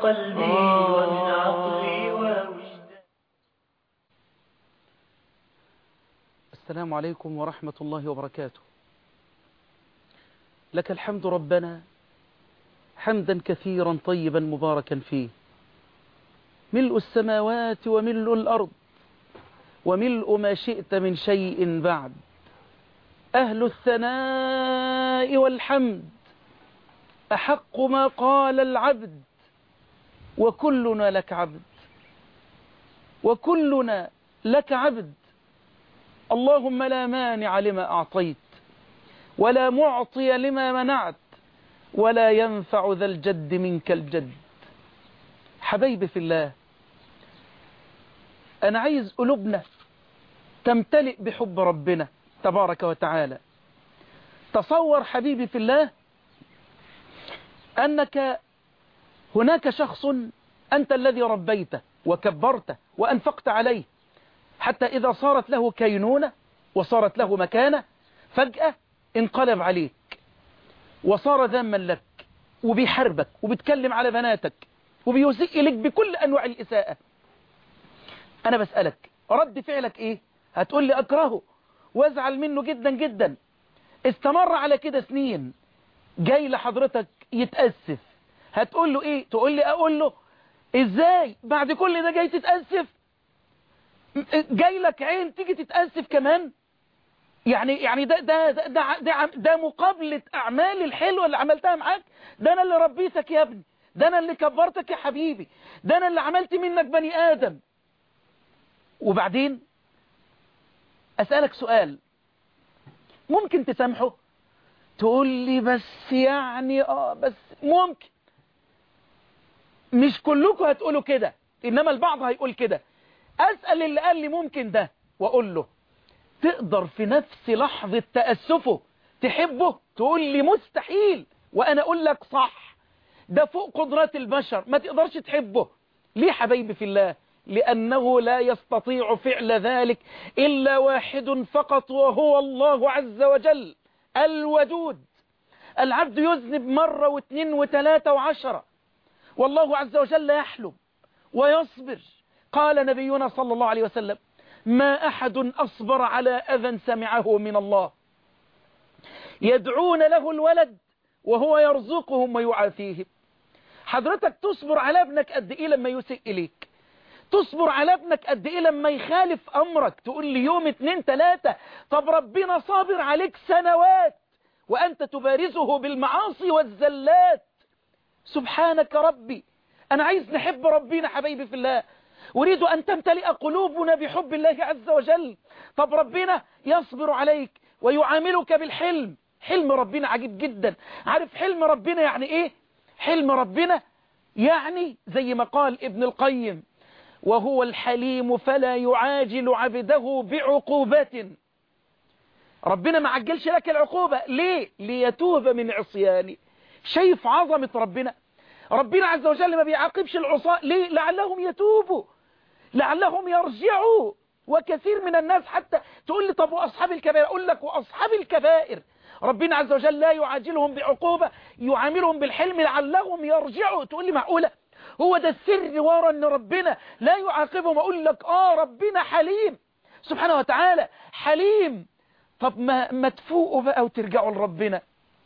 قلبي ومن عقلي ووجداني السلام عليكم ورحمة الله وبركاته لك الحمد ربنا حمدا كثيرا طيبا مباركا فيه ملء السماوات وملء الأرض وملء ما شئت من شيء بعد أهل الثناء والحمد أحق ما قال العبد وكلنا لك عبد وكلنا لك عبد اللهم لا مانع لما أعطيت ولا معطي لما منعت ولا ينفع ذا الجد منك الجد حبيبي في الله أنا عايز قلوبنا تمتلئ بحب ربنا تبارك وتعالى تصور حبيبي في الله أنك هناك شخص أنت الذي ربيته وكبرته وأنفقت عليه حتى إذا صارت له كينونة وصارت له مكانة فجأة انقلب عليك وصار ذاما لك وبيحاربك وبيتكلم على بناتك وبيسيء لك بكل أنواع الإساءة أنا بسألك رد فعلك إيه هتقول لي أكرهه وازعل منه جدا جدا استمر على كده سنين جاي لحضرتك يتأسف هتقول له إيه تقول لي أقول له إزاي بعد كل ده جاي تتأسف جاي لك عين تيجي تتأسف كمان يعني يعني ده ده ده ده, ده, ده مقابلة أعمال الحلوة اللي عملتها معاك ده أنا اللي ربيتك يا ابني ده أنا اللي كبرتك يا حبيبي ده أنا اللي عملت منك بني آدم وبعدين أسألك سؤال ممكن تسامحه تقول لي بس يعني آه بس ممكن مش كلكم هتقولوا كده إنما البعض هيقول كده أسأل اللي قال لي ممكن ده وأقول له تقدر في نفس لحظة تأسفه تحبه تقول لي مستحيل وأنا أقول لك صح ده فوق قدرات البشر ما تقدرش تحبه ليه حبيبي في الله لأنه لا يستطيع فعل ذلك إلا واحد فقط وهو الله عز وجل الودود العبد يذنب مرة واثنين وثلاثة وعشرة والله عز وجل يحلم ويصبر قال نبينا صلى الله عليه وسلم ما أحد أصبر على أذى سمعه من الله يدعون له الولد وهو يرزقهم ويعافيهم حضرتك تصبر على ابنك قد إيه لما يسيء إليك تصبر على ابنك قد إيه لما يخالف أمرك تقول لي يوم اتنين تلاتة طب ربنا صابر عليك سنوات وأنت تبارزه بالمعاصي والزلات سبحانك ربي أنا عايز نحب ربنا حبيبي في الله أريد أن تمتلئ قلوبنا بحب الله عز وجل طب ربنا يصبر عليك ويعاملك بالحلم حلم ربنا عجيب جدا عارف حلم ربنا يعني إيه حلم ربنا يعني زي ما قال ابن القيم وهو الحليم فلا يعاجل عبده بعقوبات ربنا ما عجلش لك العقوبة ليه ليتوب من عصيانه شايف عظمة ربنا ربنا عز وجل ما بيعاقبش العصاة ليه لعلهم يتوبوا لعلهم يرجعوا وكثير من الناس حتى تقول لي طب وأصحاب الكبائر أقول لك وأصحاب الكبائر ربنا عز وجل لا يعاجلهم بعقوبة يعاملهم بالحلم لعلهم يرجعوا تقول لي معقولة هو ده السر ورا ان ربنا لا يعاقبهم اقول لك اه ربنا حليم سبحانه وتعالى حليم طب ما, ما تفوقوا بقى وترجعوا لربنا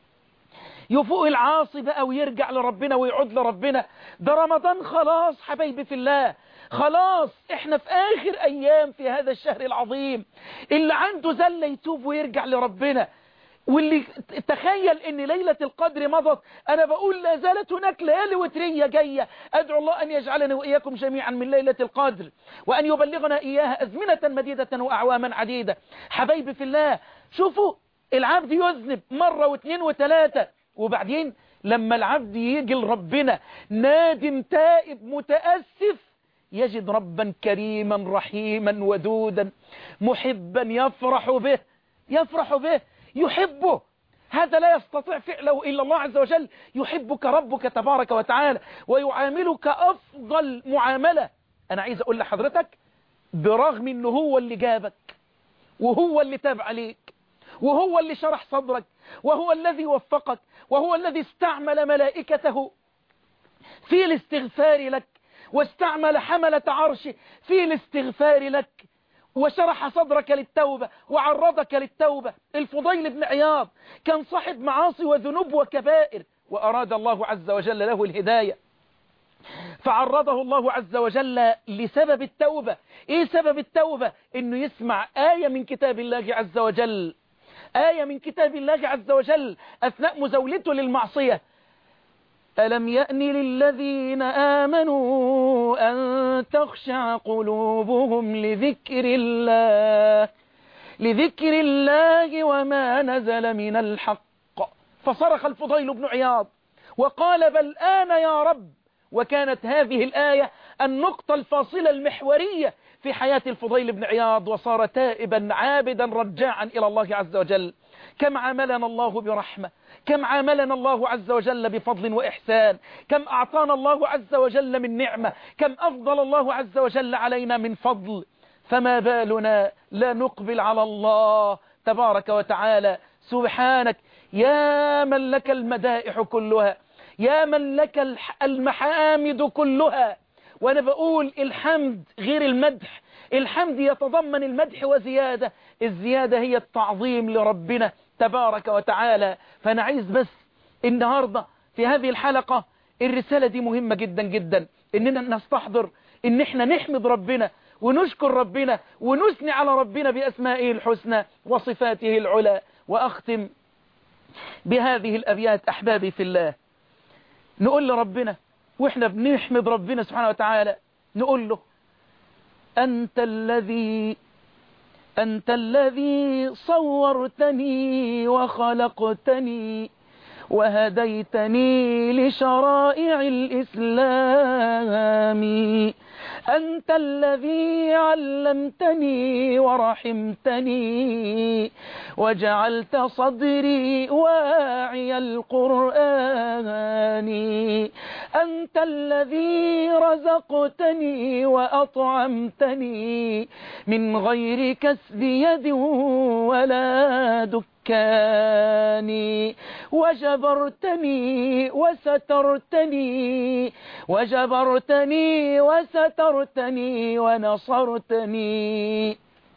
يفوق العاصي بقى ويرجع لربنا ويعود لربنا ده رمضان خلاص حبايبي في الله خلاص احنا في اخر ايام في هذا الشهر العظيم اللي عنده زلة يتوب ويرجع لربنا واللي تخيل ان ليلة القدر مضت انا بقول لا زالت هناك ليالي وترية جاية ادعو الله ان يجعلنا واياكم جميعا من ليلة القدر وان يبلغنا اياها ازمنة مديدة واعواما عديدة حبايبي في الله شوفوا العبد يذنب مرة واثنين وثلاثة وبعدين لما العبد يجي لربنا نادم تائب متأسف يجد ربا كريما رحيما ودودا محبا يفرح به يفرح به يحبه هذا لا يستطيع فعله إلا الله عز وجل يحبك ربك تبارك وتعالى ويعاملك أفضل معاملة أنا عايز أقول لحضرتك برغم أنه هو اللي جابك وهو اللي تاب عليك وهو اللي شرح صدرك وهو الذي وفقك وهو الذي استعمل ملائكته في الاستغفار لك واستعمل حملة عرشه في الاستغفار لك وشرح صدرك للتوبة وعرضك للتوبة الفضيل بن عياض كان صاحب معاصي وذنوب وكبائر وأراد الله عز وجل له الهداية فعرضه الله عز وجل لسبب التوبة ايه سبب التوبة انه يسمع آية من كتاب الله عز وجل آية من كتاب الله عز وجل أثناء مزولته للمعصية ألم يأن للذين آمنوا أن تخشع قلوبهم لذكر الله لذكر الله وما نزل من الحق فصرخ الفضيل بن عياض وقال بل آن يا رب وكانت هذه الآية النقطة الفاصلة المحورية في حياة الفضيل بن عياض وصار تائبا عابدا رجاعا إلى الله عز وجل كم عاملنا الله برحمة كم عاملنا الله عز وجل بفضل وإحسان كم أعطانا الله عز وجل من نعمة كم أفضل الله عز وجل علينا من فضل فما بالنا لا نقبل على الله تبارك وتعالى سبحانك يا من لك المدائح كلها يا من لك المحامد كلها وأنا بقول الحمد غير المدح الحمد يتضمن المدح وزيادة الزيادة هي التعظيم لربنا تبارك وتعالى فأنا عايز بس النهاردة في هذه الحلقة الرسالة دي مهمة جدا جدا إننا نستحضر إن إحنا نحمد ربنا ونشكر ربنا ونثني على ربنا بأسمائه الحسنى وصفاته العلى وأختم بهذه الأبيات أحبابي في الله نقول لربنا وإحنا بنحمد ربنا سبحانه وتعالى نقول له أنت الذي أنت الذي صورتني وخلقتني وهديتني لشرائع الإسلام أنت الذي علمتني ورحمتني وجعلت صدري واعي القرآن أنت الذي رزقتني وأطعمتني من غير كسب يد ولا دكان وجبرتني وسترتني وجبرتني وسترتني ونصرتني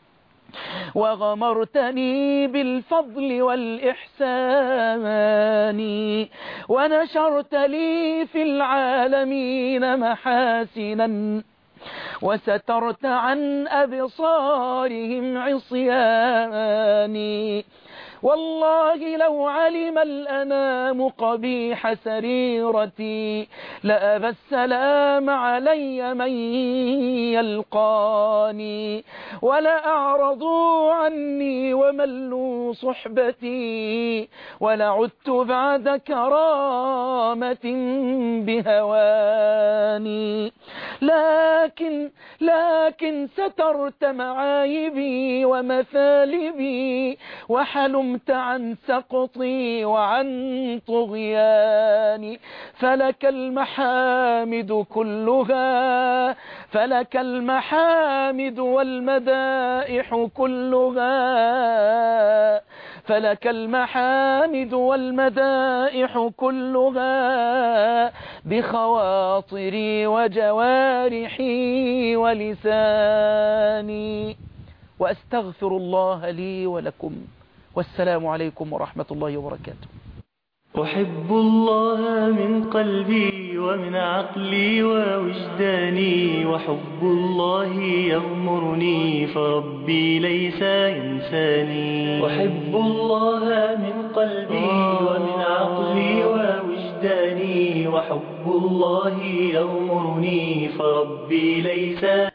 وغمرتني بالفضل والإحسان ونشرت لي في العالمين محاسنا وسترت عن أبصارهم عصياني والله لو علم الأنام قبيح سريرتي لأبى السلام علي من يلقاني ولأعرضوا عني وملوا صحبتي ولعدت بعد كرامة بهواني لكن لكن سترت معايبي ومثالبي وحلمت عن سقطي وعن طغياني فلك المحامد كلها فلك المحامد والمدائح كلها فلك المحامد والمدائح كلها بخواطري وجوارحي ولساني وأستغفر الله لي ولكم والسلام عليكم ورحمة الله وبركاته أحب الله من قلبي ومن عقلي ووجداني وحب الله يغمرني فربي ليس ينساني أحب الله من قلبي ومن عقلي ووجداني وحب الله يغمرني فربي ليس